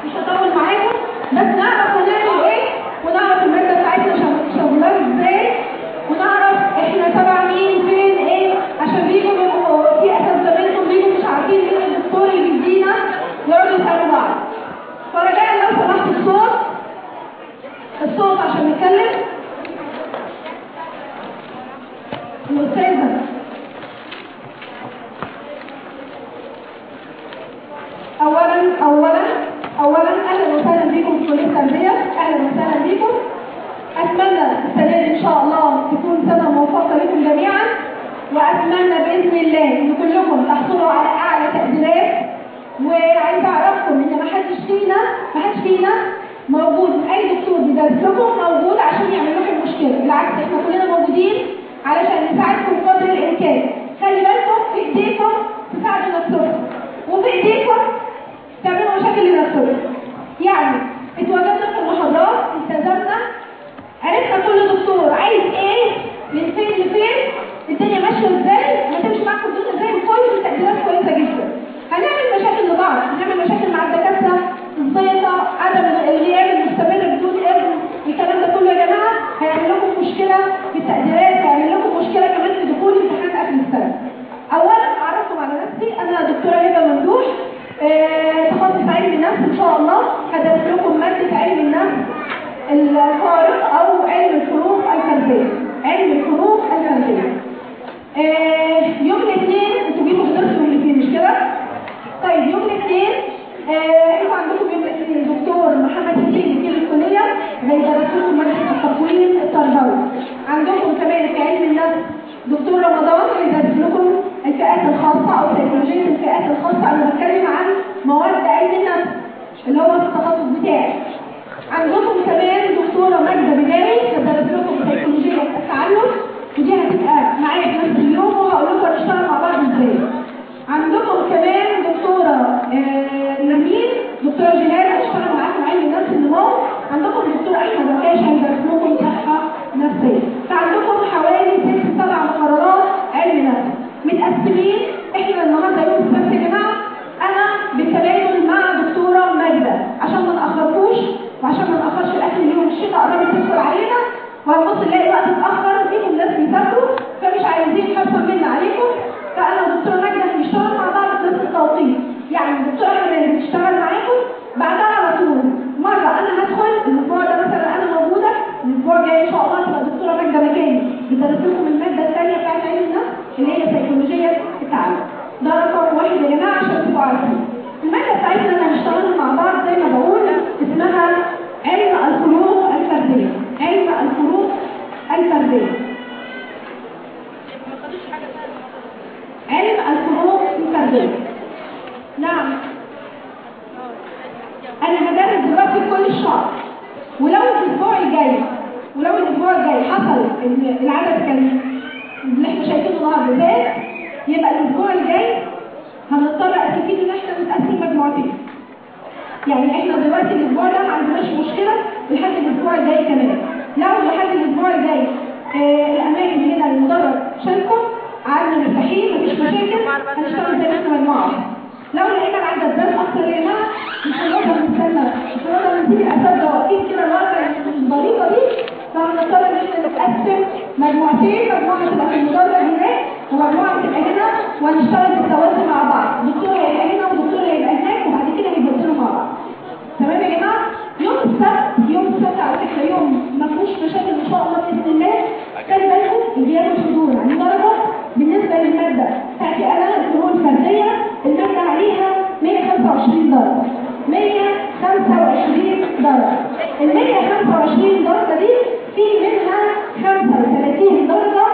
مش هطول معاكم بس نعرف هنعمل ايه ونعرف الماده بتاعتنا شغ- شغلها ازاي ونعرف احنا تبع مين فين ايه عشان بيجوا بيبقوا في اساتذه منكم بيجوا مش عارفين مين الدكتور اللي بيدينا يقعدوا يسالوا بعض فرجاء لو سمحت الصوت الصوت عشان نتكلم الأستاذة أولا أولا أولا أهلا وسهلا بكم في كلية التربية أهلا وسهلا بكم أتمنى السنة دي إن شاء الله تكون سنة موفقة لكم جميعا وأتمنى بإذن الله إن كلكم تحصلوا على أعلى تقديرات وعايزة أعرفكم إن محدش فينا محدش فينا موجود أي دكتور بيدرس لكم موجود عشان يعمل لكم مشكلة بالعكس إحنا كلنا موجودين علشان نساعدكم قدر الإمكان خلي بالكم في إيديكم تساعدوا نفسكم وفي إيديكم تعملوا مشاكل لنفسكم يعني اتواجدنا في المحاضرات التزمنا عرفنا كل دكتور عايز ايه من فين لفين الدنيا ماشيه ازاي هتمشي معاكم الدنيا ازاي كل التقديرات كويسه جدا هنعمل مشاكل لبعض هنعمل مشاكل مع الدكاتره الزيطه عدم الغياب المستمر بدون اذن الكلام ده كله يا جماعه هيعمل لكم مشكله في التقديرات هيعمل لكم مشكله كمان في دخول امتحان اخر السنه اولا اعرفكم على نفسي انا دكتوره هبه ممدوح آه، تخصص علم النفس ان شاء الله هدرس لكم ماده علم النفس الفارق او علم الفروق الفرديه علم الفروق الفرديه آه، يوم الاثنين انتوا جيتوا حضرتوا يوم الاثنين مش كده طيب يوم الاثنين آه، انتوا عندكم يوم الاثنين الدكتور محمد حسين في الكليه هيدرس لكم ماده التقويم التربوي عندكم كمان في علم النفس دكتور رمضان هيدرس لكم الفئات الخاصه او سيكولوجيه الفئات الخاصه انا بتكلم عن مواد علم النفس اللي هو في التخصص بتاعي عندكم كمان دكتورة ماجدة بجاري هتدرس لكم سيكولوجية التعلم ودي هتبقى معايا في نفس اليوم وهقول لكم هنشتغل مع بعض ازاي. عندكم كمان دكتورة آه، نبيل دكتورة جهاد هتشتغل معاكم علم نفس النمو عندكم دكتور احمد ركاش هيدرس لكم صحة نفسية فعندكم حوالي ست سبع مقررات علم نفس متقسمين احنا النهارده يوم السبت يا جماعة انا بالتبادل مع دكتورة ماجدة عشان ما نأخركوش وعشان ما نأخرش الاكل اليوم الشتاء قربت تدخل علينا وهنبص نلاقي وقت اتأخر فيهم ناس بيسافروا فمش عايزين حرصا منا عليكم فانا ودكتورة ماجدة هنشتغل مع بعض في نفس التوقيت يعني الدكتورة احمد بتشتغل معاكم بعدها على طول مرة انا هدخل الاسبوع ده مثلا انا موجودة الاسبوع الجاي ان شاء الله تبقى الدكتورة ماجدة مكاني بتدرس لكم المادة الثانية بتاعت علم النفس اللي هي سيكولوجية التعلم ده رقم واحد يا جماعة عشان تبقوا عارفين المادة بتاعتنا اللي هنشتغل مع بعض زي ما بقول اسمها علم الفروق الفردية علم الفروق الفردية علم الفروق الفردية نعم انا هدرس دلوقتي كل الشهر ولو الاسبوع الجاي ولو الاسبوع الجاي حصل ان العدد كان اللي احنا شايفينه النهارده زاد يبقى الاسبوع الجاي هنضطر اكيد ان احنا نتقسم مجموعتين يعني احنا دلوقتي الاسبوع ده ما عندناش مشكله لحد الاسبوع الجاي كمان لو لحد الاسبوع الجاي آه الاماكن هنا المدرج شالكم قعدنا مرتاحين مفيش مشاكل هنشتغل زي ما احنا مجموعه واحدة. لو لقينا العدد زاد اكتر يا جماعه مش هنقدر نستنى مش هنقدر نسيب الاساتذه واقفين كده الوضع الضريبه دي فهنضطر ان احنا نتقسم مجموعتين مجموعه تبقى في المدرج هناك ومجموعه تبقى هنا وهنشتغل بالتوازي مع بعض دكتور هيبقى هنا ودكتور هيبقى هناك وبعد كده هيبدلوا مع بعض تمام يا جماعه يوم السبت يوم السبت على فكره يوم ما فيهوش مشاكل ان شاء الله باذن الله خلي بالكم الغياب الحضور يعني درجه بالنسبه للماده بتاعتي انا الفروق الفرديه الماده عليها 125 درجه 125 درجه ال 125 درجه دي في منها 35 درجه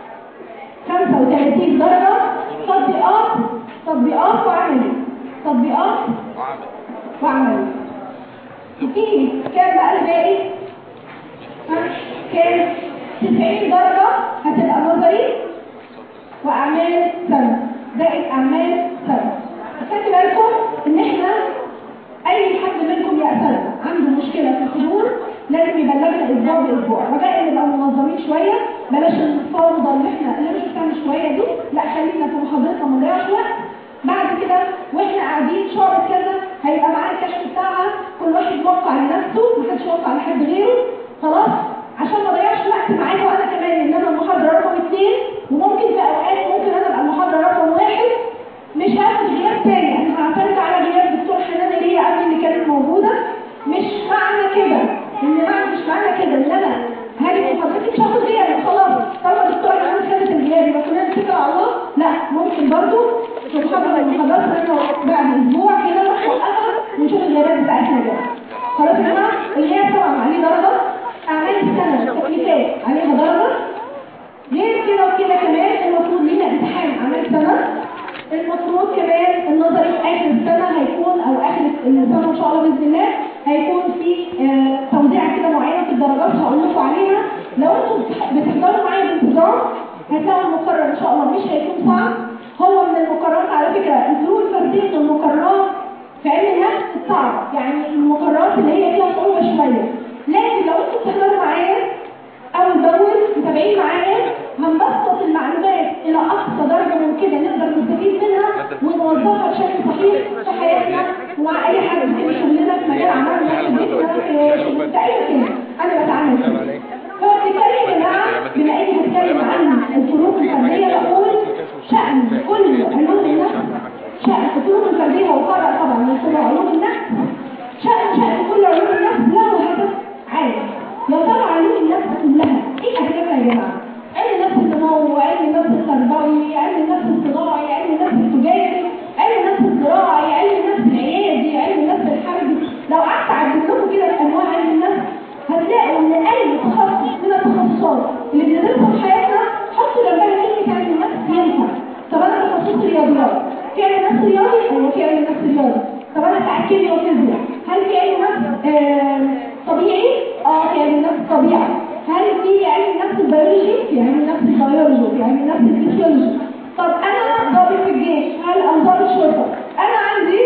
35 درجه تطبيقات تطبيقات وعملي تطبيقات وعملي وفي كام بقى الباقي؟ ها؟ كام؟ 90 درجة هتبقى نظري وأعمال سنة باقي أعمال سنة خدت بالكم إن إحنا أي حد منكم يا أساتذة عنده مشكلة في الحضور لازم يبلغنا أسبوع بأسبوع رجاء نبقى منظمين شوية بلاش الفوضى اللي إحنا اللي مش بتعمل شوية دي لا خلينا في محاضرتنا ما نضيعش وقت بعد كده واحنا قاعدين شعر كذا هيبقى معانا الكشف بتاعها كل واحد يوقع لنفسه محدش يوقع لحد غيره خلاص عشان ما اضيعش وقت معاكم انا كمان ان انا المحاضره رقم اثنين وممكن في اوقات ممكن انا ابقى المحاضره رقم واحد مش هاخد غياب تاني انا هعتمد على غياب دكتور حنان اللي هي قبل اللي كانت موجوده مش معنى كده ان معنى مش معنى كده ان انا هاجي في حضرتك مش هاخد غياب خلاص طالما الدكتوره حنان خدت الغياب يبقى كلنا نتكل على الله لا ممكن برضو في محاضره من المحاضرات انا بعد اسبوع كده نروح نوقفها ونشوف الغيابات بتاعتنا بقى خلاص يا جماعه الغياب طبعا عليه درجه اعمال السنه تكليفات عليها درجه غير كده وكده كمان المفروض لينا امتحان اعمال السنه المفروض كمان النظري في اخر السنه هيكون او اخر السنه ان شاء الله باذن الله هيكون في آه، توزيع كده معينه في الدرجات هقول لكم عليها لو انتم بتحضروا معايا بانتظام هتلاقوا المقرر ان شاء الله مش هيكون صعب هو من المقررات على فكره الفروق الفرديه من المقررات في علم النفس صعبه يعني المقررات اللي هي فيها صعوبه شويه لكن لو انتم بتحضروا معايا اول باول متابعين معايا هنبسط المعلومات الى اقصى درجه ممكنه نقدر نستفيد منها ونوظفها بشكل صحيح في حياتنا ومع اي حد في شغلنا في مجال عملنا في بيتنا في في اي مكان انا بتعامل فيه فبالتالي يا جماعه بما اني هتكلم عن الفروق الفرديه بقول شأن كل علوم النفس شأن الفروق الفرديه هو فرع طبعا من فروع علوم النفس شأن شأن كل علوم النفس له هدف عالي يا ترى علوم النفس كلها ايه اهدافها يا جماعه؟ علم النفس النمو، علم النفس التربوي، علم النفس الصناعي، علم النفس التجاري، علم النفس الزراعي، علم النفس العيادي، علم النفس الحربي، لو قعدت اعدد لكم كده في انواع علم النفس هتلاقوا ان اي تخصص من التخصصات اللي بندرسها في حياتنا حطوا جنبها كلمه علم النفس ينفع. طب انا تخصصي رياضيات، في علم نفس رياضي؟ ايوه في علم نفس رياضي. طب انا بتاع كيمياء وفيزياء، هل في علم نفس آه طبيعي؟ اه في علم نفس طبيعي. هل في علم نفس البيولوجي؟ في علم نفس البيولوجي، في علم نفس الفسيولوجي. طب انا ضابط في الجيش، هل او ضابط شرطه؟ انا عندي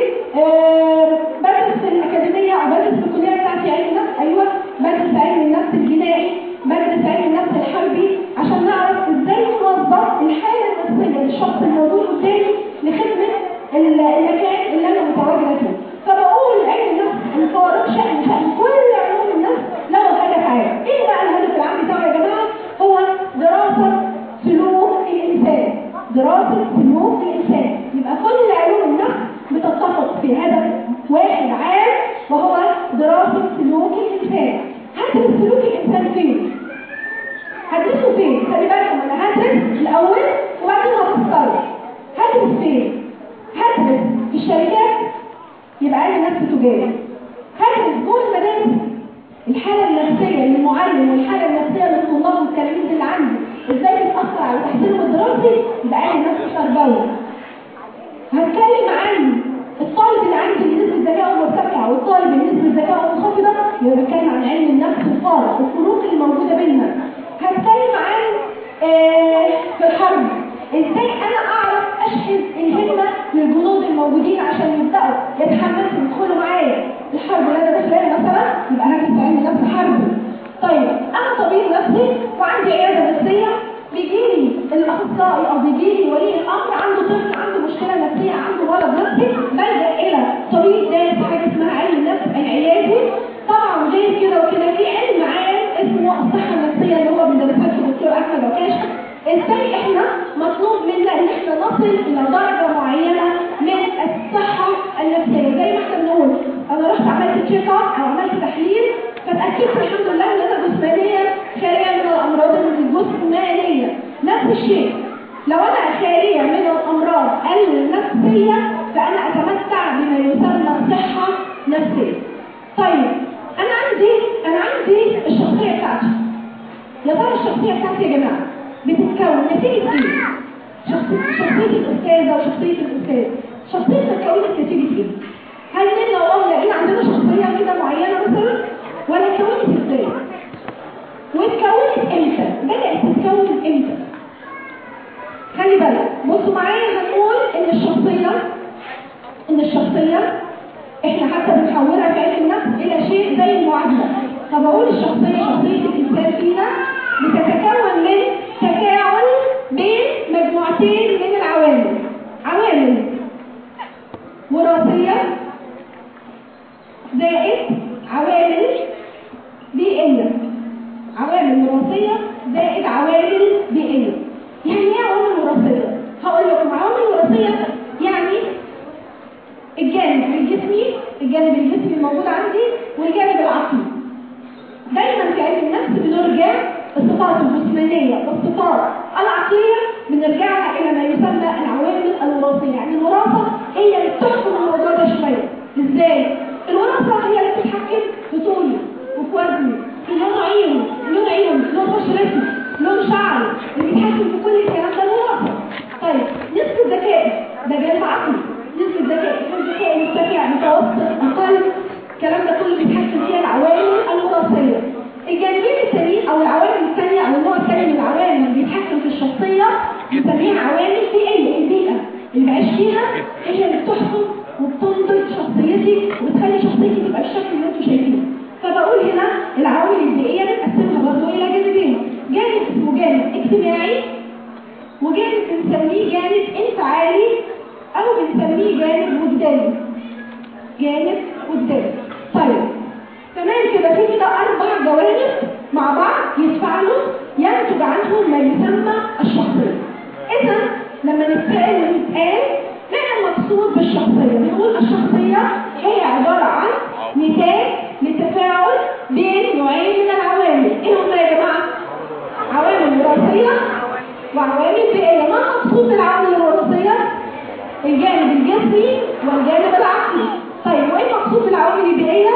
آه بدرس في الاكاديميه او بدرس في الكليه بتاعتي علم نفس، ايوه بدرس علم النفس الجنائي، بدرس علم النفس الحربي عشان نعرف ازاي نوظف الحاله النفسيه للشخص الموجود قدامي لخدمه المكان اللي انا متواجده فيه. فبقول علم النفس الفارق شأن شأن كل علوم النفس له هدف عام. ايه بقى الهدف العام بتاعه يا جماعه؟ هو دراسه سلوك الانسان. دراسه سلوك الانسان. يبقى كل علوم النفس بتتفق في هدف واحد عام وهو دراسه سلوك الانسان. هدرس سلوك الانسان فين؟ هدرسه فين؟ خلي بالكم انا هدرس الاول وبعدين هفسره. هدرس فين؟ هدرس في الشركات يبقى علم نفس تجاري هدرس جوه المدارس الحاله النفسيه للمعلم والحاله النفسيه للطلاب والتلاميذ اللي عندي ازاي بتاثر على تحصيلهم الدراسي يبقى علم نفس تربوي هتكلم عن الطالب اللي عندي اللي نسبه ذكائه مرتفعه والطالب اللي نسبه ذكائه منخفضه يبقى بتكلم عن علم النفس الفارق الفروق اللي موجوده بيننا هتكلم عن آه في الحرب ازاي انا اعرف اشحذ الهمه للجنود الموجودين عشان يبداوا يتحمسوا يدخلوا معايا الحرب اللي انا داخلها مثلا يبقى هدرس علم نفس حربي طيب انا طبيب نفسي وعندي عياده نفسيه بيجي لي الاخصائي او بيجي لي ولي الامر عنده طفل عنده مشكله نفسيه عنده مرض نفسي بلجا الى طبيب دارس حاجه اسمها علم النفس العيادي طبعا غير كده وكده في علم عام اسمه الصحه النفسيه اللي هو بيدرسها الدكتور احمد عكاش ازاي احنا مطلوب منا ان احنا نصل الى درجه معينه من الصحه النفسيه زي ما احنا بنقول انا رحت عملت تشيك اب او عملت تحليل فاتاكدت الحمد لله ان انا جسمانيا خاليه من الامراض الجسمانيه نفس الشيء لو انا خاليه من الامراض النفسيه فانا اتمتع بما يسمى صحه نفسيه طيب انا عندي انا عندي الشخصيه بتاعتي يا ترى الشخصيه بتاعتي يا جماعه بتتكون نتيجة ايه؟ شخصية, شخصية الأستاذة وشخصية الأستاذ شخصية اتكونت نتيجة ايه؟ هل منا والله لقينا عندنا شخصية كده معينة مثلا ولا اتكونت ازاي؟ واتكونت امتى؟ بدأت تتكون امتى؟ خلي بالك بصوا معايا هنقول ان الشخصية ان الشخصية احنا حتى بنحولها في علم النفس الى شيء زي المعادلة طب اقول الشخصية شخصية الانسان فينا بتتكون من تفاعل بين مجموعتين من العوامل عوامل وراثية زائد عوامل بيئية عوامل وراثية زائد عوامل بيئية يعني ايه عوامل وراثية؟ هقول لكم عوامل وراثية يعني الجانب الجسمي الجانب الجسمي الموجود عندي والجانب العقلي دايما في علم النفس بنرجع الصفات الجسمانية والصفات العقلية بنرجعها إلى ما يسمى العوامل الوراثية يعني الوراثة هي اللي بتحكم الموضوع ده شوية ازاي؟ الوراثة هي اللي بتتحكم في طولي وفي وزني في لون عيني لون عيني لون بشرتي لون شعري اللي بيتحكم في كل الكلام ده الوراثة طيب نسبة ذكائي ده جانب عقلي نسبة ذكائي نسبة ذكائي مرتفع متوسط أقل الكلام ده كله بيتحكم فيها العوامل الوراثية الجانبين التانيين او العوامل الثانيه او النوع الثاني من العوامل اللي بيتحكم في الشخصيه بنسميها عوامل بيئيه البيئه اللي بعيش فيها هي اللي بتحكم وبتنضج شخصيتي وبتخلي شخصيتي تبقى بالشكل اللي انتم شايفينه فبقول هنا العوامل البيئيه بنقسمها برضه الى جانبين جانب اسمه جانب اجتماعي وجانب بنسميه جانب انفعالي او بنسميه جانب وجداني جانب وجداني طيب تمام كده في كده اربع جوانب مع بعض يتفاعلوا ينتج عنهم ما يسمى الشخصيه اذا لما نتسال ونتقال ما المقصود بالشخصيه بنقول الشخصيه هي عباره عن نتاج لتفاعل بين نوعين من العوامل ايه هما يا جماعه عوامل وراثيه وعوامل بيئيه ما المقصود بالعوامل الوراثيه الجانب الجسمي والجانب العقلي طيب وايه المقصود بالعوامل البيئيه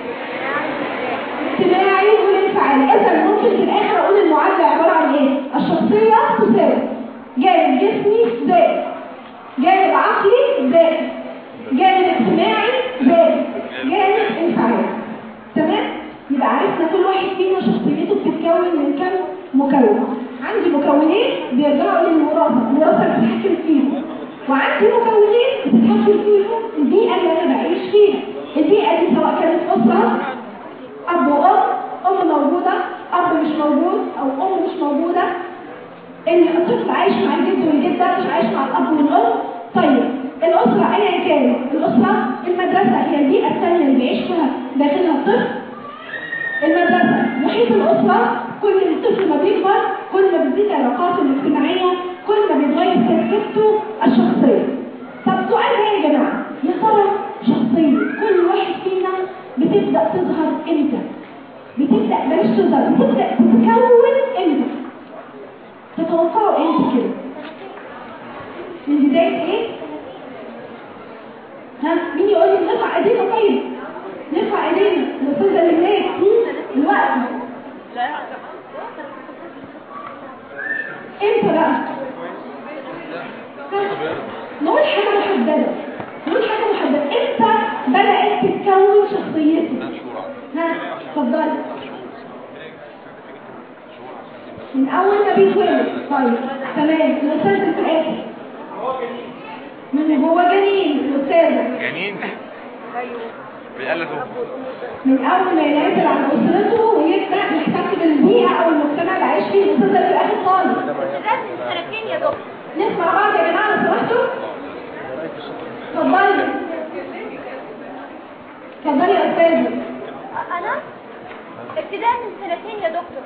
الاجتماعي والانفعالي اذا ممكن في الاخر اقول المعادله عباره عن ايه الشخصيه تساوي جانب جسمي زائد جانب عقلي زائد جانب اجتماعي زائد جانب انفعالي تمام يبقى عرفنا كل واحد فينا شخصيته بتتكون من كم مكون عندي مكونين بيرجعوا للوراثه الوراثه اللي بتتحكم فيهم وعندي مكونين بتتحكم فيهم البيئه اللي انا بعيش فيها البيئه دي سواء كانت اسره اب وام ام موجوده اب مش موجود او ام مش موجوده الطفل عايش مع الجد والجده مش عايش مع الاب والام طيب الاسره ايا كان الاسره المدرسه هي البيئه الثانيه اللي بيعيش فيها داخلها الطفل المدرسه محيط الاسره كل الطفل ما بيكبر كل ما بتزيد علاقاته الاجتماعيه كل ما بيتغير تركيبته الشخصيه طب سؤال ايه يا جماعه يا ترى شخصيه كل واحد فينا بتبدأ تظهر امتى بتبدأ بلاش تظهر بتبدأ تتكون امتى تتوقعوا امتى كده من بداية ايه ها مين يقول لي نرفع ايدينا طيب نرفع ايدينا الاستاذه اللي هناك الوقت امتى بقى نقول حاجه محدده نقول حاجه محدده امتى بدات تتكون شخصيتي ها اتفضلي من اول ما بيتولد طيب تمام الاستاذ في الاخر من هو جنين الاستاذه جنين بيقلدوا من اول ما ينزل عن اسرته ويبدا يحتك بالبيئه او المجتمع اللي عايش فيه الاستاذه في الاخر خالص سنتين يا دكتور نسمع بعض يا جماعه لو سمحتوا اتفضلي اتفضلي يا استاذه انا ابتداء من سنتين يا دكتور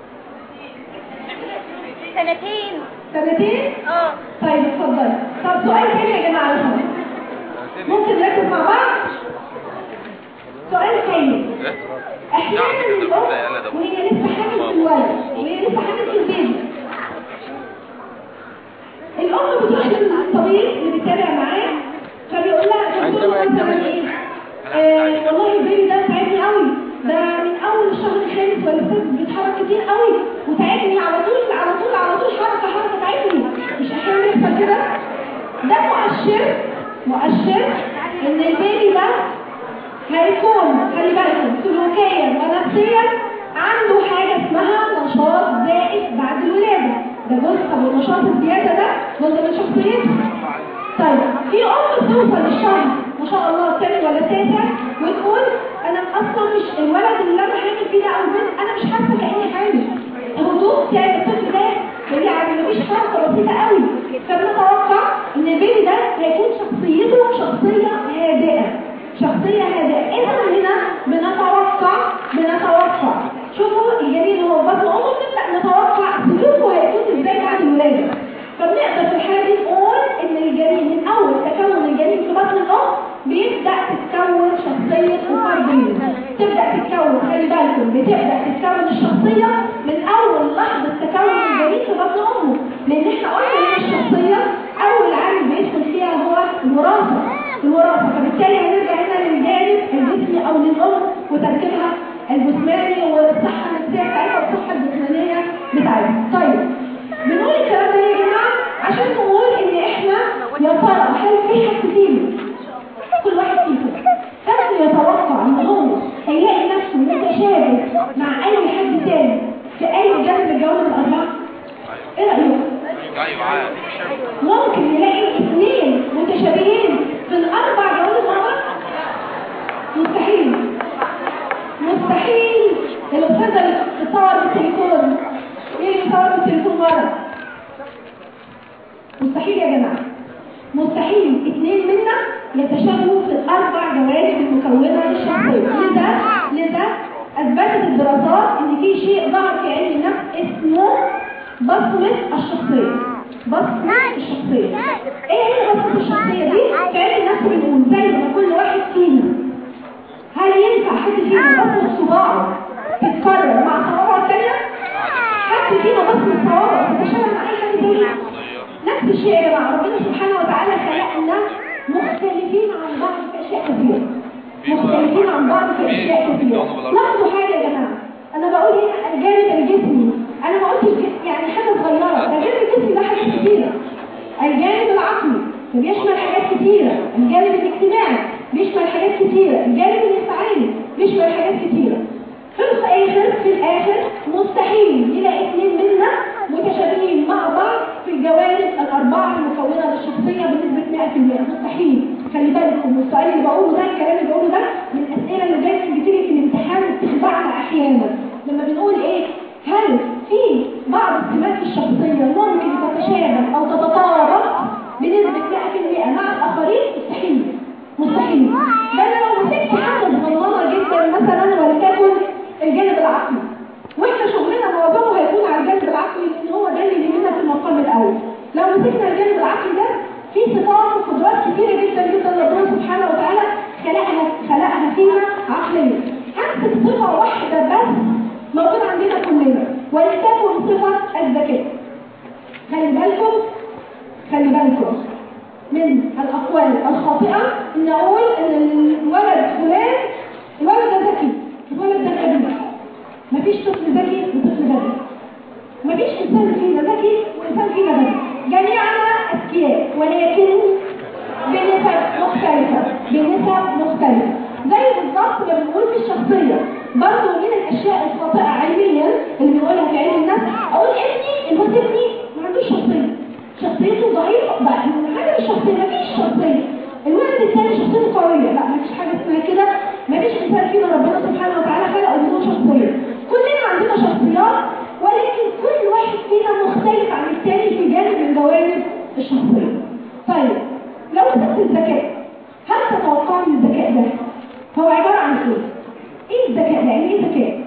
سنتين سنتين اه طيب اتفضلي طب سؤال تاني يا جماعه لو سمحتوا ممكن نركز مع بعض سؤال تاني احيانا الام وهي لسه حامل في الولد وهي لسه حامل في البيبي الام بتروح للطبيب اللي بيتابع معاه فبيقول لها بتقول له مثلا ايه آه والله البيبي ده تعبني قوي ده من اول الشهر الخامس ولا السادس بيتحرك كتير قوي وتعبني على طول على طول على طول حركه حركه تعبني مش احيانا بيحصل كده ده مؤشر مؤشر ان البيبي ده هيكون خلي بالكم سلوكيا ونفسيا عنده حاجه اسمها نشاط زائد بعد الولاده ده جزء طب النشاط الزياده ده جزء من شخصيته طيب في ام بتوصل للشهر ما شاء الله الثامن ولا التاسع وتقول انا اصلا مش الولد اللي انا حامل فيه ده او البنت انا مش حاسه كاني حامل الهدوء بتاع الطفل ده يعني مفيش حركه بسيطه قوي فبنتوقع ان البيبي ده هيكون شخصيته شخصيه هادئه شخصيه هادئه اذا هنا الجنين وهو في بطن امه بنبدا نتوقع سلوكه هيكون ازاي بعد الولاده فبنقدر في الحاله دي نقول ان الجنين من اول تكون الجنين في بطن الام بيبدا تتكون شخصيه الفردين تبدا تتكون خلي بالكم بتبدا تتكون الشخصيه من اول لحظه تكون الجنين في بطن امه لان احنا قلنا ان الشخصيه اول عامل بيدخل فيها هو الوراثه الوراثه فبالتالي هنرجع هنا للجانب الجسمي او للام وتركيبها الجسماني والصحه النفسيه بتاعتها والصحه الجسمانيه بتاعتها طيب بنقول الكلام ده ليه يا جماعه عشان نقول ان احنا يا ترى هل في حد فينا كل واحد فيكم هل يتوقع ان هو هيلاقي نفسه متشابه مع اي حد تاني في اي جانب من الجوانب الاربعه ايه رايكم ايوه عادي ممكن نلاقي اثنين متشابهين في الاربع جوانب مع بعض مستحيل مستحيل الاستاذ اللي بتصور بالتليفون ايه اللي بيصور بالتليفون ورا مستحيل يا جماعه مستحيل اثنين منا يتشابهوا في الاربع جوانب المكونه للشخصيه لذا لذا اثبتت الدراسات ان في شيء ظهر في علم النفس اسمه بصمه الشخصيه بصمه الشخصيه ايه هي بصمه الشخصيه دي في علم النفس بنقول زي ما كل واحد فينا هل ينفع حد فينا بصمه صباعه تتكرر مع صوابعه الثانيه حد فينا بصمه صوابعه تتشابه مع اي حد تاني نفس الشيء يا جماعه ربنا سبحانه وتعالى خلقنا مختلفين عن بعض في اشياء كثيره مختلفين عن بعض في اشياء كثيره لاحظوا حاجه يا جماعه انا بقول هنا الجانب الجسمي انا ما قلتش جس- يعني حاجه صغيره ده الجانب الجسمي ده حاجات كثيره الجانب العقلي بيشمل حاجات كثيره الجانب الاجتماعي بيشمل حاجات كثيره الجانب الانفعالي بيشمل حاجات كثيره في الاخر في الاخر مستحيل نلاقي اثنين منا متشابهين مع بعض في الجوانب الاربعه المكونه للشخصيه بنسبه 100% مستحيل خلي بالكم السؤال اللي بقوله ده الكلام اللي بقوله ده من الاسئله اللي دايما بتيجي في الامتحان بتخدعنا احيانا لما بنقول ايه هل في بعض السمات الشخصيه ممكن تتشابه او تتطابق بنسبه 100% مع الاخرين مستحيل مستحيل ده انا لو مسكت حاجه صغيره جدا مثلا ولتكن الجانب العقلي واحنا شغلنا معظمه هيكون على الجانب العقلي لان هو ده اللي يهمنا في المقام الاول لو مسكنا الجانب العقلي ده في صفات وقدرات كثيره جدا جدا ربنا سبحانه وتعالى خلقها خلقها فينا عقليا امسك صفه واحده بس موجوده عندنا كلنا ولتكن صفه الذكاء خلي بالكم خلي بالكم من الأقوال الخاطئة إن أقول إن الولد فلان الولد ده ذكي الولد ده كبير مفيش طفل ذكي وطفل بدري مفيش إنسان فينا ذكي وإنسان فينا بدري جميعنا أذكياء ولكن بنسب مختلفة بنسب مختلفة زي بالظبط ما بنقول في الشخصية برضه من الأشياء الخاطئة علميا اللي بنقولها في علم النفس أقول ابني الواد ابني ما عندوش شخصية شخصيته ضعيفة بقى حاجة مش شخصية مفيش شخصية الولد الثاني شخصيته قوية لا مفيش حاجة اسمها كده مفيش إنسان فينا ربنا سبحانه وتعالى خلقه بدون شخصية كلنا عندنا شخصيات ولكن كل واحد فينا مختلف عن الثاني في جانب من جوانب الشخصية طيب لو مسكت الذكاء هل تتوقع ان الذكاء ده هو عبارة عن ايه؟ ايه الذكاء ده؟ يعني ايه ذكاء؟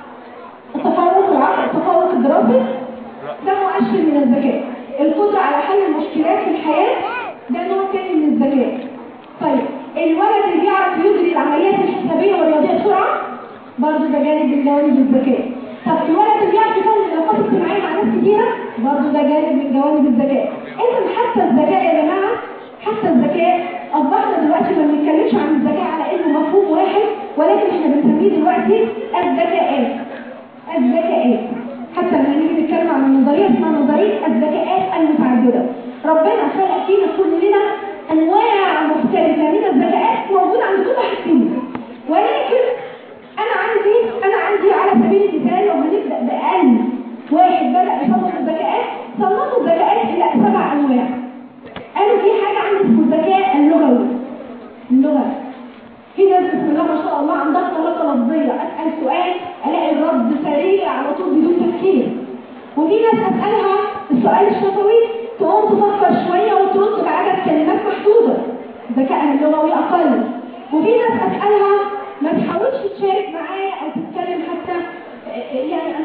التفوق العقل التفوق الدراسي ده مؤشر من الذكاء القدرة على حل المشكلات في الحياة ده نوع تاني من الذكاء طيب الولد اللي بيعرف يدري العمليات الحسابية والرياضية بسرعة برضه ده جانب من جوانب الذكاء طب الولد اللي بيعرف يكون علاقات اجتماعية مع ناس كتيرة برضه ده جانب من جوانب الذكاء إذا حتى الذكاء يا جماعة حتى الذكاء أصبحنا دلوقتي ما بنتكلمش عن الذكاء على إنه مفهوم واحد ولكن إحنا بنسميه دلوقتي الذكاءات الذكاءات حتى لما نيجي نتكلم عن نظريه اسمها نظريه الذكاءات المتعدده ربنا خلق فينا كلنا انواع مختلفه من الذكاءات موجوده عند كل واحد فينا ولكن انا عندي انا عندي على سبيل المثال لو هنبدا باقل واحد بدا يصنف الذكاءات صنفوا الذكاءات الى سبع انواع قالوا في حاجه عندي اسمه الذكاء اللغوي اللغه في ناس بسم الله ما شاء الله عندها طلاقه لفظيه اسال سؤال الاقي الرد سريع على طول بدون تفكير وفي ناس اسالها السؤال الشفوي تقوم تفكر شويه وترد بعدد كلمات محدوده ذكائها اللغوي اقل وفي ناس اسالها ما تحاولش تشارك معايا او تتكلم حتى يعني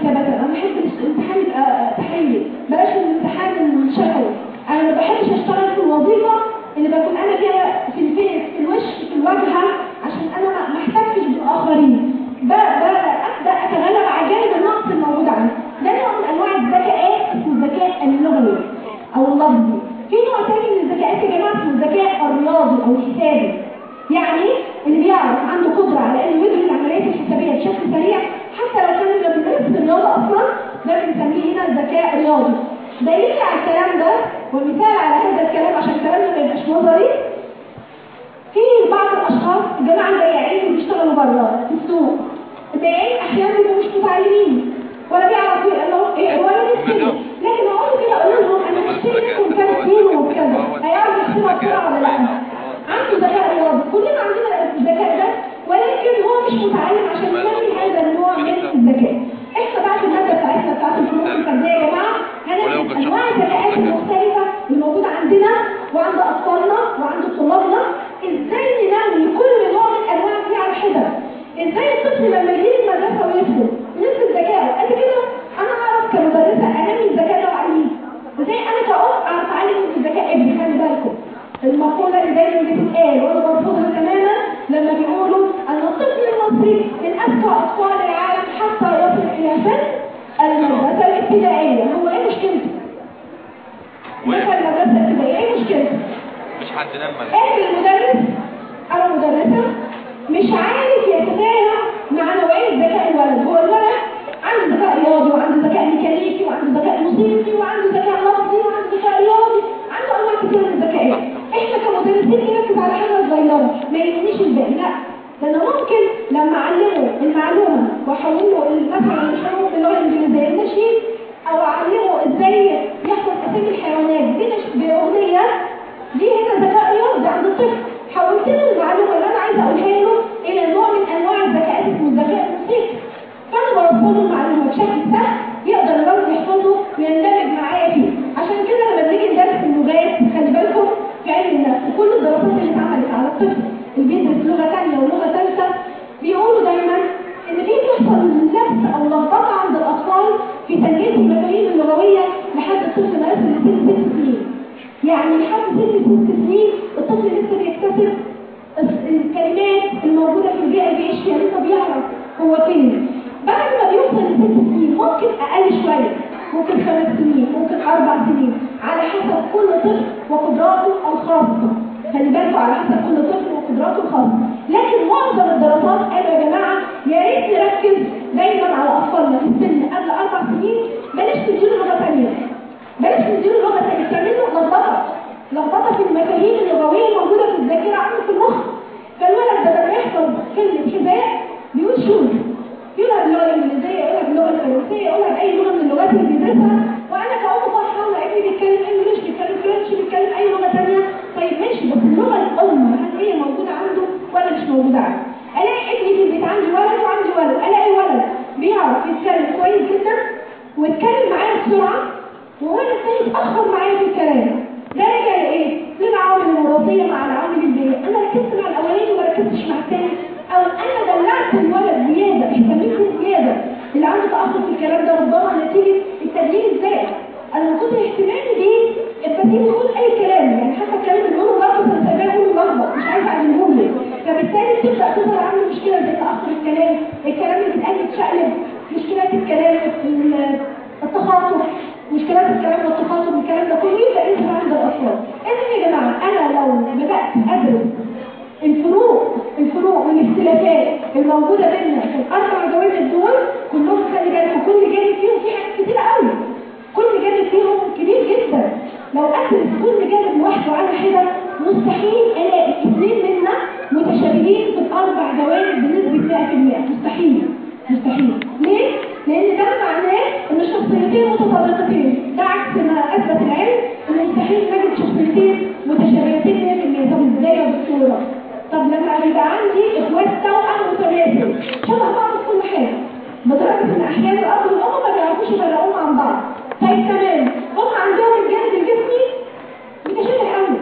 كتابة انا بحب الامتحان يبقى تحليلي بلاش الامتحان الشفوي انا ما بحبش اشتغل في الوظيفة اللي بكون انا فيها في الفيس في الوش في الواجهة عشان انا ما ما احتكش بالاخرين ب- ب- ابدا اتغلب على جانب النقص الموجود عندي ده نوع من انواع الذكاءات اسمه الذكاء اللغوي او اللفظي في نوع تاني من الذكاءات يا جماعه اسمه الذكاء الرياضي او الحسابي يعني اللي بيعرف عنده قدره على انه يدرك العمليات الحسابيه بشكل سريع حتى لو كان ما بيدرس الرياضه اصلا ده بنسميه هنا الذكاء الرياضي دليل على الكلام ده ومثال على هذا الكلام عشان كلامنا ما يبقاش نظري في بعض الاشخاص الجماعه البياعين اللي بيشتغلوا بره في السوق البياعين احيانا بيبقوا مش متعلمين ولا بيعرفوا يقولوا ايه ولا يكتبوا لكن اقول كده اقول لهم انا هشتري منكم كام كيلو وكذا هيعرف يحسبها بسرعه ولا لا عنده ذكاء رياضي كلنا عندنا الذكاء ده ولكن هو مش متعلم عشان ينمي هذا النوع من الذكاء احنا بقى في الماده بتاعتنا بتاعت الفنون الفرديه يا جماعه هندرس انواع الذكاءات المختلفه الموجوده عندنا وعند اطفالنا وعند طلابنا ازاي ننمي كل نوع من انواع دي على حده ازاي الطفل لما يجي المدرسه ويدخل نسبه ذكائه قد كده انا اعرف كمدرسه انمي الذكاء ده وعليه ازاي انا كأم اعرف اعلم الذكاء ابني خلي بالكم المقولة اللي دايما بتتقال وانا برفضها تماما لما بيقولوا ان الطفل المصري من اذكى اطفال العالم حتى يصل الى سن المدرسة الابتدائية هو ايه مشكلته؟ مثلا المدرسة الابتدائية ايه مشكلته؟ مش حد نمل ايه المدرس او المدرسة مش عارف يتفاهم مع نوعية ذكاء الولد هو الولد عنده ذكاء رياضي وعنده ذكاء ميكانيكي وعنده ذكاء موسيقي وعنده ذكاء لفظي وعنده ذكاء رياضي عنده انواع كتير من الذكاءات احنا كمدرسين نركز على حاجه صغيره ما يهمنيش الباقي لا ده انا ممكن لما اعلمه المعلومه واحوله مثلا الحروف باللغه الانجليزيه النشيد او اعلمه ازاي يحفظ اسامي الحيوانات دي نش- باغنيه دي هنا ذكاء رياضي عند الطفل حولت له المعلومه اللي انا عايزه اقولها له الى نوع من انواع الذكاءات اسمه الذكاء الموسيقي فانا بوصله المعلومه بشكل سهل يقدر الولد يحفظه ويندمج معايا فيه عشان كده لما بنيجي ندرس اللغات خلي بالكم في علم النفس كل الدراسات اللي اتعملت على الطفل اللي بيدرس لغه ثانيه ولغه ثالثه بيقولوا دايما ان في بيحصل لبس او لخبطه عند الاطفال في تنميه المفاهيم اللغويه لحد الطفل ما يصل لسن ست سنين يعني لحد سن ست سنين الطفل لسه بيكتسب الكلمات الموجودة في البيئة اللي بيعيش فيها لسه بيعرف هو فين بعد ما بيوصل لست سنين ممكن أقل شوية ممكن خمس سنين ممكن أربع سنين على حسب كل طفل وقدراته الخاصة خلي بالكوا على حسب كل طفل وقدراته الخاصة لكن معظم الدراسات قالوا يا جماعة يا ريت نركز دايما على أطفالنا في السن قبل أربع سنين بلاش تديله لغة ثانية بلاش تديله لغة ثانية تعمل له لخبطة لخبطه في المفاهيم اللغويه الموجوده في الذاكره عنده في المخ فالولد بدل ما يحفظ كلمه حذاء بيقول شوز يقولها باللغه الانجليزيه يقولها باللغه الفرنسيه يقولها باي لغه من اللغات اللي بيدرسها وانا كأم فرحانه ابني بيتكلم انجلش بيتكلم فرنش بيتكلم اي لغه ثانيه طيب ماشي بس اللغه الام هل هي موجوده عنده ولا مش موجوده عنده الاقي ابني في البيت عندي ولد وعندي ولد الاقي ولد بيعرف يتكلم كويس جدا ويتكلم معايا بسرعه وولد تاني اتاخر معايا في الكلام ده راجع لايه؟ للعوامل الوراثيه مع العوامل البيئيه، انا ركزت مع الاولاني وما ركزتش مع الثاني، او انا دلعت الولد زياده، اهتميت زياده، اللي عنده تاخر في الكلام ده ربما نتيجه التدليل الزائد. انا من كتر اهتمامي بيه ابتديت اقول اي كلام، يعني حتى الكلام اللي بقوله لخبط انا سايباه اقوله لخبط، مش عايزه اعلمه له، فبالتالي بتبدا تظهر عنده مشكله زي تاخر الكلام، الكلام اللي بيتقال يتشقلب، مشكلات الكلام ال- التخاطب مشكلات الكلام والتخاطب والكلام ده كله يبقى انت عند الاطفال اذا يا جماعه انا لو بدات ادرس الفروق الفروق والاختلافات الموجوده بيننا في الاربع جوانب دول كلهم خلي بالكم كل جانب فيهم فيه حاجات كتيره قوي كل جانب فيهم كبير جدا لو ادرس كل جانب لوحده على حده مستحيل الاقي اثنين منا متشابهين في الاربع جوانب بنسبه 100% مستحيل مستحيل ليه؟ لان ده معناه ان الشخصيتين متطابقتين ده عكس ما اثبت العلم ان مستحيل نجد شخصيتين متشابهتين 100% طب ازاي يا دكتوره؟ طب لما يبقى عندي اخوات توأم متماثل شبه بعض في كل حاجه لدرجه ان احيانا الاب والام ما بيعرفوش يفرقوهم عن بعض طيب تمام هم عندهم الجانب الجسمي متشابه قوي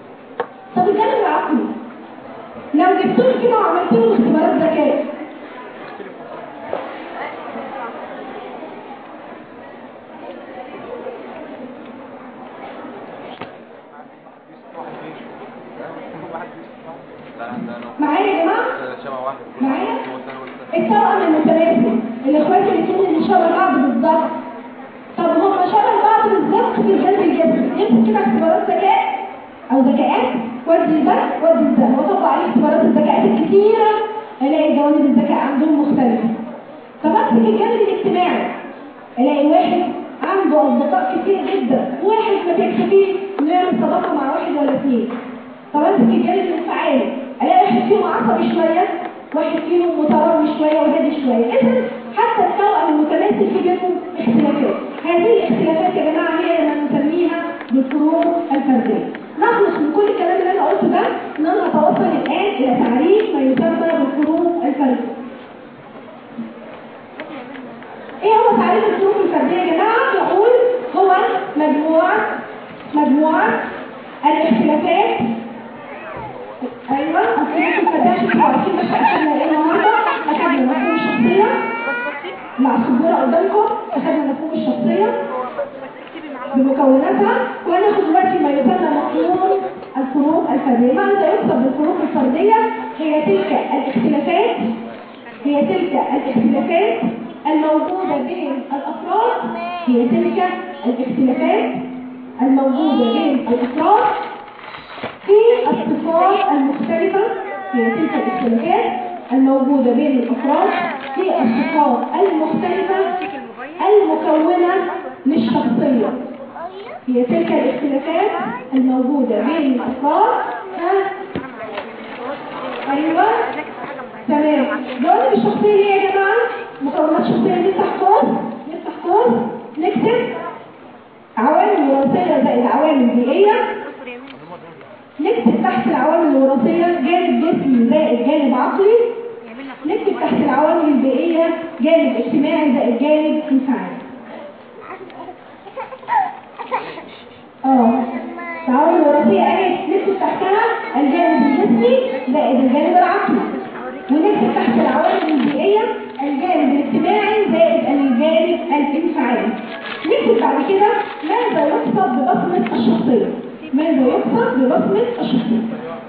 طب الجانب العقلي لو جبتهم كده وعملت لهم اختبارات ذكاء شبه واحد معايا هو سنة ولا التوأم المتماثل الاخوات الاثنين اللي شبه بعض بالظبط طب هما شبه بعض بالظبط في الجانب الجسدي يمكن كده اختبارات ذكاء او ذكاءات ودي ده ودي ده وطبق عليه اختبارات الذكاءات الكتيره الاقي جوانب الذكاء عندهم مختلفه طب امسك الجانب الاجتماعي الاقي واحد عنده اصدقاء كتير جدا واحد ما بيكتفيش انه يعمل صداقه مع واحد ولا اثنين طب امسك الجانب الانفعالي الاقي واحد فيهم عصبي شويه واحد فيهم مترمي شويه وهادي شويه اذا حتى التوأم المتماثل في بينهم اختلافات هذه الاختلافات يا جماعه هي ما نسميها بالفروق الفرديه نخلص من كل الكلام اللي انا قلته ده ان انا اتوصل الان الى تعريف ما يسمى بالفروق الفرديه ايه هو تعريف الفروق الفرديه يا جماعه يقول هو مجموعه مجموعه الاختلافات ايوه الفروق الفرديه عشان عارفين بس اخدنا ايه النهارده اخدنا مفهوم الشخصيه مع السبوره قدامكم اخدنا مفهوم الشخصيه بمكوناتها وهناخد دلوقتي ما يسمى مفهوم الفروق الفرديه ماذا يقصد بالفروق الفرديه هي تلك الاختلافات هي تلك الاختلافات الموجودة بين الأفراد هي تلك الاختلافات الموجودة بين الأفراد في الصفات المختلفة هي تلك الاختلافات الموجودة بين الأفراد في الصفات المختلفة المكونة للشخصية هي تلك الاختلافات الموجودة بين الأفراد ها؟ أيوة تمام جوانب الشخصية ايه يا جماعة مكونات شخصية نفتح قوس نفتح قوس نكتب عوامل وراثية زائد عوامل بيئية نكتب تحت العوامل الوراثية جانب جسمي زائد جانب عقلي نكتب تحت العوامل البيئية جانب اجتماعي زائد جانب انفعالي اه العوامل الوراثية اهي نكتب تحتها الجانب الجسمي زائد الجانب العقلي ونكتب تحت العوامل البيئية الجانب الاجتماعي زائد الجانب الانفعالي نكتب بعد كده ماذا يقصد ببصمة الشخصية ماذا يقصد ببصمة الشخصية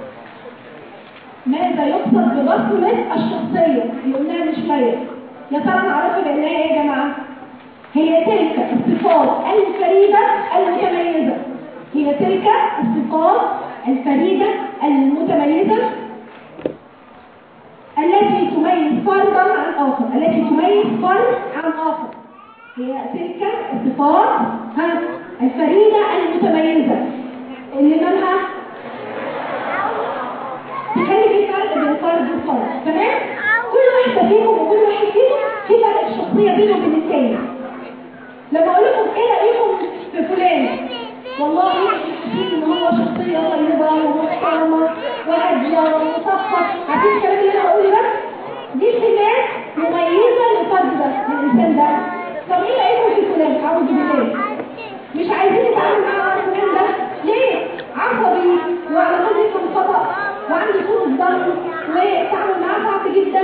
ماذا يقصد ببصمة الشخصية اللي قلناها من شوية يا ترى نعرفها بأنها ايه يا جماعة هي تلك الصفات الفريدة المتميزة هي تلك الصفات الفريدة المتميزة التي تميز فردا عن آخر التي تميز فرد عن آخر هي تلك الصفات ها الفريدة المتميزة اللي مالها تخلي في فرق بين فرد وفرد تمام كل واحدة فيهم وكل واحد فيهم في فرق الشخصية بينه وبين التاني لما اقول لكم ايه رايكم في فلان والله في ان هو شخصيه طيبه ومحترمه وهاديه ومثقف عارفين الكلام اللي انا بقوله ده دي سمات مميزه للفرد ده للانسان ده طب ايه رايكم في فلان اعوذ بالله مش عايزين نتعامل مع فلان ده ليه عصبي وعلى طول يفهم خطا وعنده سوء الظن والتعامل معاه صعب جدا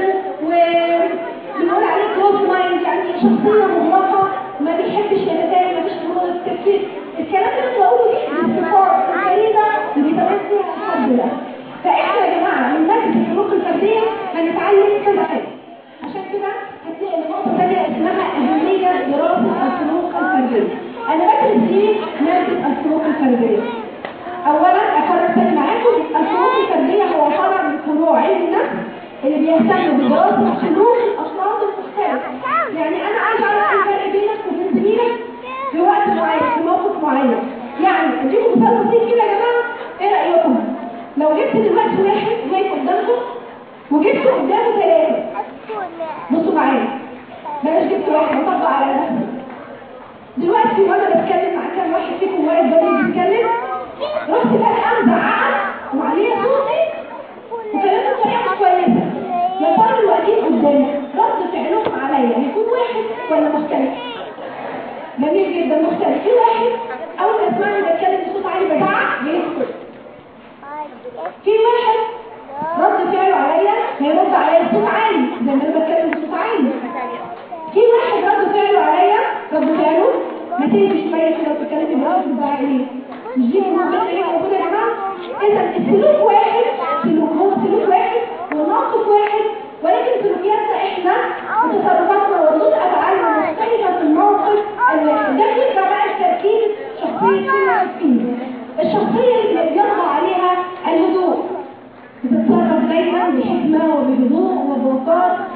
وبنقول عليه كلوز مايند يعني شخصيه مغلقه ما بيحبش يتفاهم ما فيش مرور التفكير الكلام اللي انا بقوله دي الصفات الفريده اللي بيتميز فيها الحد ده فاحنا يا جماعه من ماده الفروق الفرديه هنتعلم كذا حاجه عشان كده هتلاقي نقطه ثانيه اسمها اهميه دراسه الفروق الفرديه انا بدرس ايه ماده الفروق الفرديه اولا اكرر تاني معاكم الفروق الفرديه هو فرع من فروع علم النفس اللي بيهتم بدراسه سلوك الاشخاص المختلفه يعني انا عايز اعرف ايه الفرق بينك وبين زميلك في وقت معين في موقف معين يعني اديكم مثال بسيط كده يا جماعه ايه رايكم لو جبت دلوقتي واحد واقف قدامكم وجبت قدامه ثلاثه بصوا معايا بلاش جبت واحد بطبق على نفسي دلوقتي وانا بتكلم مع كام واحد فيكم واقف جنبي بيتكلم رحت بقى انا زعقت وعليها صوتي وكلامه بطريقه مش كويسه يا ترى الواقفين قدامي رد فعلهم عليا هيكون واحد ولا مختلف جميل جدا مختلف في واحد اول ما يسمعني بتكلم بصوت عالي بزعق بيسكت في واحد رد فعله عليا هيرد عليا بصوت عالي زي ما انا بتكلم بصوت عالي في واحد رد فعله عليا رد فعله ما تيجي شويه كده وتتكلمي بصوت بزعق ليه مش دي موجوده ايه موجوده يا جماعه اذا السلوك واحد سلوك هو سلوك واحد وموقف واحد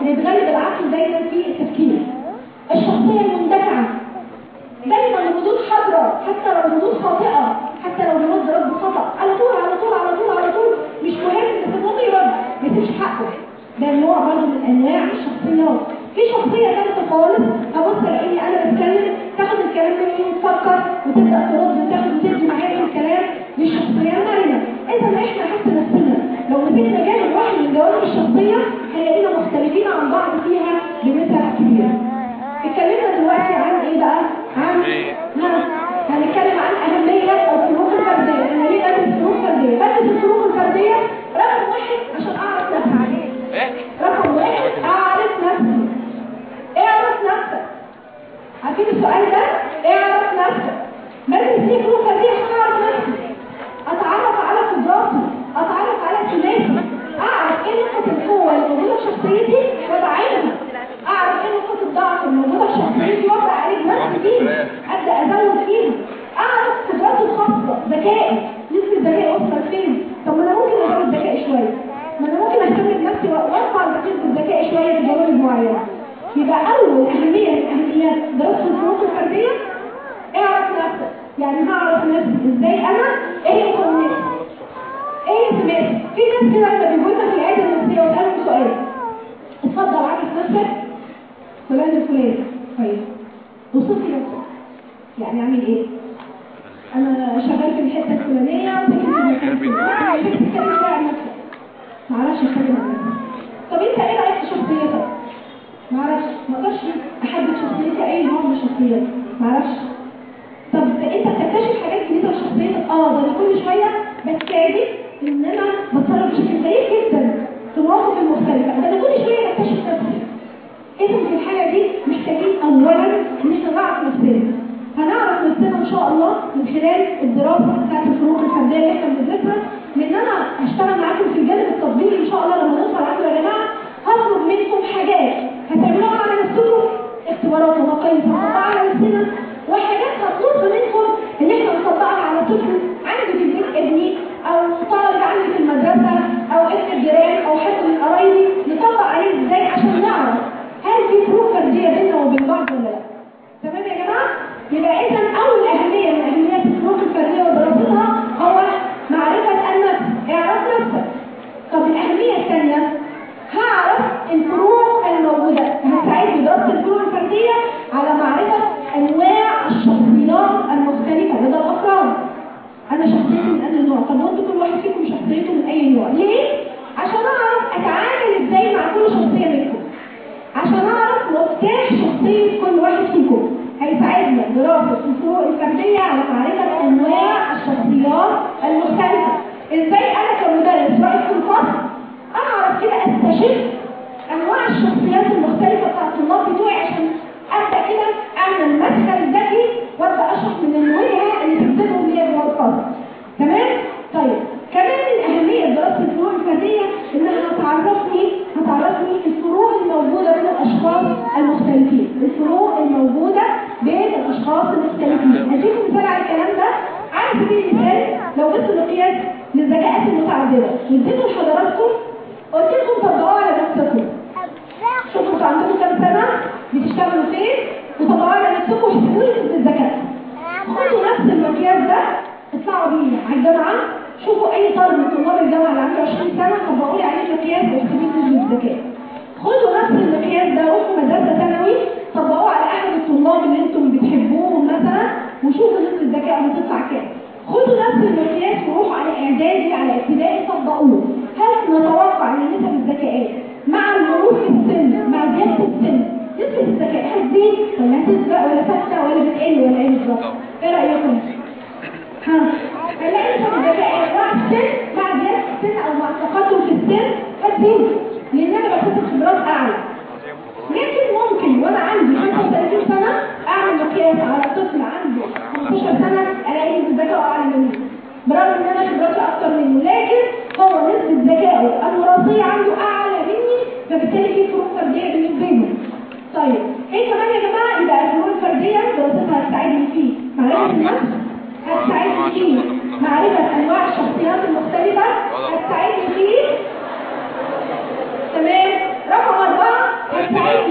بيتغلب العقل دايما في التفكير الشخصية المندفعة دايما الردود حاضرة حتى لو الردود خاطئة حتى لو الرد رد خطأ على طول على طول على طول على طول مش مهم بس المهم يرد ما يسيبش حقه ده نوع برضه من انواع الشخصيات في شخصية ثالثة خالص ابص الاقيني انا بتكلم تاخد الكلام مني وتفكر وتبدا ترد وتاخد وتدي معايا في الكلام دي الشخصية المرنة اذا احنا حتى نفسنا لو مسكنا جانب واحد من جوانب الشخصية هنلاقينا مختلفين عن بعض فيها بنسب كبيرة اتكلمنا دلوقتي عن ايه بقى؟ عن ها، هنتكلم عن اهمية الفروق الفردية انا ليه بدرس الفروق الفردية؟ بدرس الفروق الفردية رقم واحد عشان اعرف نفسي ايه رقم واحد اعرف نفسي اعرف نفسك عارفين السؤال ده؟ اعرف نفسك بدرس ليه فروق فردية عشان اعرف نفسي اتعرف على قدراتي اتعرف على سماتي اعرف ايه نقط القوة اللي موجودة في شخصيتي وادعمها اعرف ايه نقط الضعف اللي موجودة في شخصيتي وابدا اعالج نفسي فيها ابدا ازود فيها اعرف قدراتي الخاصة ذكائي نسبة ذكائي وصلت فين طب ما انا ممكن ازود ذكائي شوية ما انا ممكن اهتم بنفسي وارفع نسبة الذكاء شوية في جوانب معينة يبقى اول اهمية من اهميات دراسة الفروق الفردية اعرف نفسك يعني هعرف نفسي ازاي انا ايه مكوناتي ايه سماتي في ناس كده لما بيقول لك في العياده النفسيه واسالهم سؤال اتفضل عارف نفسك فلان الفلاني طيب وصف لي نفسك يعني اعمل ايه انا شغال في الحته الفلانيه وساكن في المكان الفلاني عايزك تتكلم شويه عن نفسك ما اعرفش اتكلم عن نفسي طب انت ايه رايك في شخصيتك ما اعرفش ما اقدرش احدد شخصيتي اي نوع من الشخصيات ما اعرفش طب انت بتكتشف حاجات جديده في شخصيتك اه ده انا كل شويه بتفاجئ ان انا بتصرف بشكل سيء جدا في المواقف المختلفه ده انا كل شويه بكتشف نفسي اذا في الحاله دي محتاجين اولا ان احنا نعرف نفسنا هنعرف نفسنا ان شاء الله من خلال الدراسه بتاعت الفروق الفرديه اللي احنا بندرسها لان انا هشتغل معاكم في الجانب التطبيقي ان شاء الله لما نوصل عنده يا جماعه هطلب منكم حاجات هتعملوها على نفسكم اختبارات ومقاييس هنطبقها على نفسنا وحاجات هطلب منكم ان احنا نطبقها على طفل عندي في البيت ابني او طالب عندي في المدرسه او ابن الجيران او حد من قرايبي نطبق عليه ازاي عشان نعرف هل في فروق فرديه بيننا وبين بعض ولا لا تمام يا جماعه يبقى اذا اول اهميه من اهميات الفروق الفرديه ودراستها هو معرفه النفس اعرف نفسك طب الاهميه الثانيه هعرف الفروق الموجوده هتساعدني دراسه الفروق الفرديه على معرفه انواع الشخصيات المختلفه لدى الافراد انا شخصيتي من انهي نوع طب وانتوا كل واحد فيكم شخصيته من اي نوع ليه عشان اعرف اتعامل ازاي مع كل شخصيه منكم عشان اعرف مفتاح شخصيه كل واحد فيكم هيساعدنا دراسه الفروق الفرديه على معرفه انواع الشخصيات المختلفه ازاي انا كمدرس واقف في الفصل اعرف كده استشف انواع الشخصيات المختلفه بتاع الطلاب بتوعي عشان ابدا كده اعمل مدخل ذكي وابدا اشرح من الوجهه اللي تنزلهم ليا جوه الفصل تمام طيب كمان من اهميه دراسه الفروق الفرديه انها هتعرفني هتعرفني الفروق الموجوده بين الاشخاص المختلفين الفروق الموجوده بين الاشخاص المختلفين هديكم مثال على الكلام ده على سبيل المثال لو جبت مقياس للذكاءات المتعدده واديته لحضراتكم قلت لكم طبقوه على نفسكم شوفوا انتوا عندكم كام سنه بتشتغلوا فين وطبقوه على نفسكم واحسبوا لي نسبه الذكاء خدوا نفس المقياس ده اطلعوا بيه على الجامعه شوفوا اي طالب من طلاب الجامعه اللي عنده 20 سنه طبقوا لي عليه المقياس واحسبوا لي نسبه الذكاء خدوا نفس المقياس ده روحوا مدرسه ثانوي طبقوه على احد الطلاب اللي انتم بتحبوهم مثلا وشوفوا نسبه الذكاء هتطلع كام خدوا نفس المقياس وروحوا على اعدادي على ابتدائي طبقوه هل نتوقع ان نسب الذكاءات مع المرور في السن مع زياده السن نسبه الذكاء هتزيد ولا هتسبق ولا ثابته ولا بتقل ولا ايه بالظبط؟ ايه رايكم؟ ها هنلاقي نسب الذكاء مع السن مع زياده السن او مع التقدم في السن هتزيد لان انا بكتسب خبرات اعلى لكن ممكن وانا عندي 35 سنه اعمل مقياس على طفل عنده 15 سنه الاقي نسبه ذكائه اعلى مني برغم ان انا خبراتي اكتر منه لكن هو نسبه ذكائه الوراثيه عنده اعلى مني فبالتالي في فروق فرديه بالنسبه له طيب ايه كمان يا جماعه يبقى الفروق الفرديه دراستها هتساعدني في معرفه النفس هتساعدني في معرفه انواع الشخصيات المختلفه هتساعدني في تمام رقم أربعة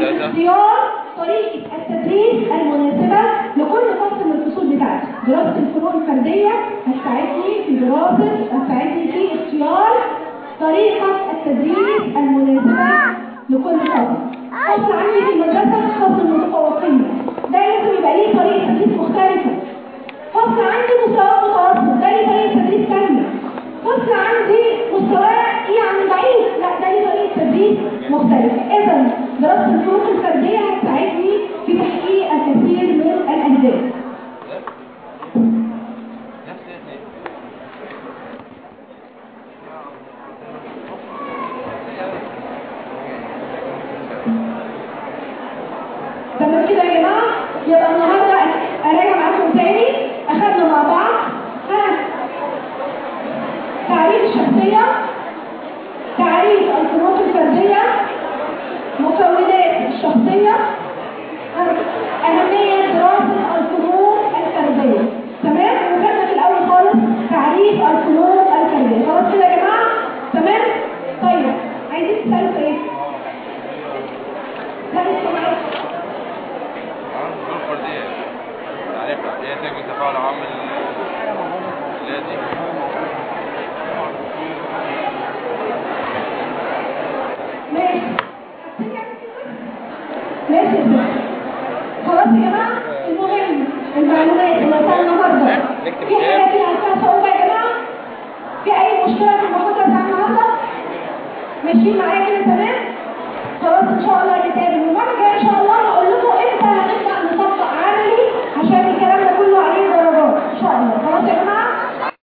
اختيار طريقة التدريس المناسبة لكل فصل من الفصول بتاعتي دراسة الفروق الفردية هتساعدني في دراسة هتساعدني في اختيار طريقة التدريس المناسبة لكل فصل فصل عندي في المدرسة فصل متفوقين ده لازم يبقى ليه طريقة تدريس مختلفة فصل عندي مستوى متوسط ده ليه طريقة تدريس ثانية فصل عندي مستواه يعني ضعيف لا ده ليه طريقة تدريس مختلفة إذا دراسة الفروق الفردية هتساعدني في تحقيق الكثير من الأهداف تمام كده يا جماعة يبقى النهاردة أراجع معاكم تاني أخدنا مع بعض ها تعريف الشخصية تعريف الفروق الفردية مكونات الشخصية أهمية دراسة الفروق الفردية تمام وخدنا في الأول خالص تعريف الفروق الفردية خلاص كده يا جماعة تمام طيب عايزين تسألوا في إيه؟ لا لسه معاك ظروف فردية تعرفها هي تجري تفاعل عامل الذي ماشي ماشي يا ستي. خلاص يا جماعة المهم المعلومات اللي وصلنا النهارده في حاجة فيها فيها صعوبة يا جماعة في أي مشكلة في المحاضرة بتاع النهارده ماشيين معايا كده تمام خلاص إن شاء الله نتقابل والمرة الجاية إن شاء الله